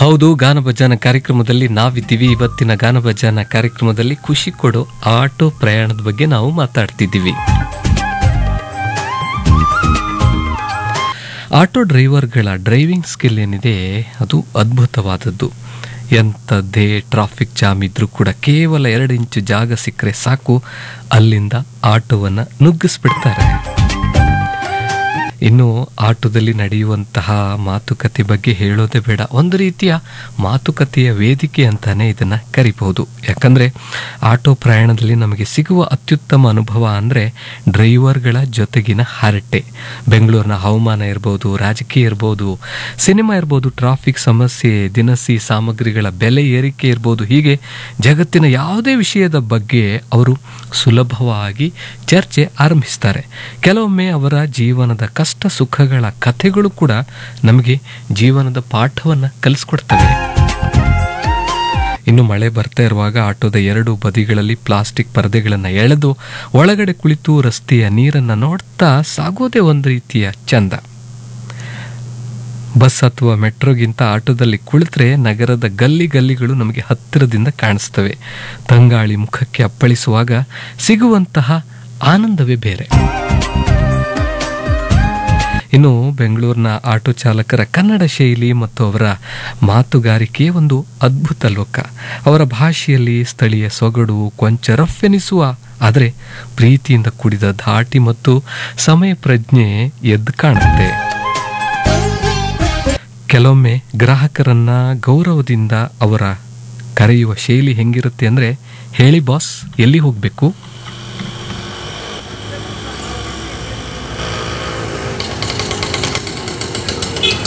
ಹೌದು ಗಾನ ಭಜನ ಕಾರ್ಯಕ್ರಮದಲ್ಲಿ ನಾವಿದ್ದೀವಿ ಇವತ್ತಿನ ಗಾನ ಭಜನ ಕಾರ್ಯಕ್ರಮದಲ್ಲಿ ಖುಷಿ ಕೊಡೋ ಆಟೋ ಪ್ರಯಾಣದ ಬಗ್ಗೆ ನಾವು ಮಾತಾಡ್ತಿದ್ದೀವಿ ಆಟೋ ಡ್ರೈವರ್ಗಳ ಡ್ರೈವಿಂಗ್ ಸ್ಕಿಲ್ ಏನಿದೆ ಅದು ಅದ್ಭುತವಾದದ್ದು ಎಂಥದ್ದೇ ಟ್ರಾಫಿಕ್ ಜಾಮ್ ಇದ್ರೂ ಕೂಡ ಕೇವಲ ಎರಡು ಇಂಚು ಜಾಗ ಸಿಕ್ಕರೆ ಸಾಕು ಅಲ್ಲಿಂದ ಆಟೋವನ್ನು ನುಗ್ಗಿಸ್ಬಿಡ್ತಾರೆ ಇನ್ನು ಆಟೋದಲ್ಲಿ ನಡೆಯುವಂತಹ ಮಾತುಕತೆ ಬಗ್ಗೆ ಹೇಳೋದೇ ಬೇಡ ಒಂದು ರೀತಿಯ ಮಾತುಕತೆಯ ವೇದಿಕೆ ಅಂತಾನೆ ಇದನ್ನ ಕರಿಬಹುದು ಯಾಕಂದ್ರೆ ಆಟೋ ಪ್ರಯಾಣದಲ್ಲಿ ನಮಗೆ ಸಿಗುವ ಅತ್ಯುತ್ತಮ ಅನುಭವ ಅಂದ್ರೆ ಡ್ರೈವರ್ಗಳ ಜೊತೆಗಿನ ಹರಟೆ ಬೆಂಗಳೂರಿನ ಹವಾಮಾನ ಇರ್ಬೋದು ರಾಜಕೀಯ ಇರ್ಬೋದು ಸಿನಿಮಾ ಇರ್ಬೋದು ಟ್ರಾಫಿಕ್ ಸಮಸ್ಯೆ ದಿನಸಿ ಸಾಮಗ್ರಿಗಳ ಬೆಲೆ ಏರಿಕೆ ಇರ್ಬೋದು ಹೀಗೆ ಜಗತ್ತಿನ ಯಾವುದೇ ವಿಷಯದ ಬಗ್ಗೆ ಅವರು ಸುಲಭವಾಗಿ ಚರ್ಚೆ ಆರಂಭಿಸ್ತಾರೆ ಕೆಲವೊಮ್ಮೆ ಅವರ ಜೀವನದ ಕಷ್ಟ ಸುಖಗಳ ಕಥೆಗಳು ಕೂಡ ನಮಗೆ ಜೀವನದ ಪಾಠವನ್ನು ಕಲಿಸ್ಕೊಡ್ತವೆ ಇನ್ನು ಮಳೆ ಬರ್ತಾ ಇರುವಾಗ ಆಟೋದ ಎರಡು ಬದಿಗಳಲ್ಲಿ ಪ್ಲಾಸ್ಟಿಕ್ ಪರದೆಗಳನ್ನು ಎಳೆದು ಒಳಗಡೆ ಕುಳಿತು ರಸ್ತೆಯ ನೀರನ್ನು ನೋಡ್ತಾ ಸಾಗೋದೇ ಒಂದು ರೀತಿಯ ಚಂದ ಬಸ್ ಅಥವಾ ಮೆಟ್ರೋಗಿಂತ ಆಟೋದಲ್ಲಿ ಕುಳಿತರೆ ನಗರದ ಗಲ್ಲಿ ಗಲ್ಲಿಗಳು ನಮಗೆ ಹತ್ತಿರದಿಂದ ಕಾಣಿಸ್ತವೆ ತಂಗಾಳಿ ಮುಖಕ್ಕೆ ಅಪ್ಪಳಿಸುವಾಗ ಸಿಗುವಂತಹ ಆನಂದವೇ ಬೇರೆ ಇನ್ನು ಬೆಂಗಳೂರಿನ ಆಟೋ ಚಾಲಕರ ಕನ್ನಡ ಶೈಲಿ ಮತ್ತು ಅವರ ಮಾತುಗಾರಿಕೆ ಒಂದು ಅದ್ಭುತ ಲೋಕ ಅವರ ಭಾಷೆಯಲ್ಲಿ ಸ್ಥಳೀಯ ಸೊಗಡು ಕೊಂಚ ರಫ್ ಎನಿಸುವ ಆದರೆ ಪ್ರೀತಿಯಿಂದ ಕೂಡಿದ ಧಾಟಿ ಮತ್ತು ಸಮಯ ಪ್ರಜ್ಞೆ ಎದ್ದು ಕಾಣುತ್ತೆ ಕೆಲವೊಮ್ಮೆ ಗ್ರಾಹಕರನ್ನ ಗೌರವದಿಂದ ಅವರ ಕರೆಯುವ ಶೈಲಿ ಹೆಂಗಿರುತ್ತೆ ಅಂದರೆ ಹೇಳಿ ಬಾಸ್ ಎಲ್ಲಿ ಹೋಗಬೇಕು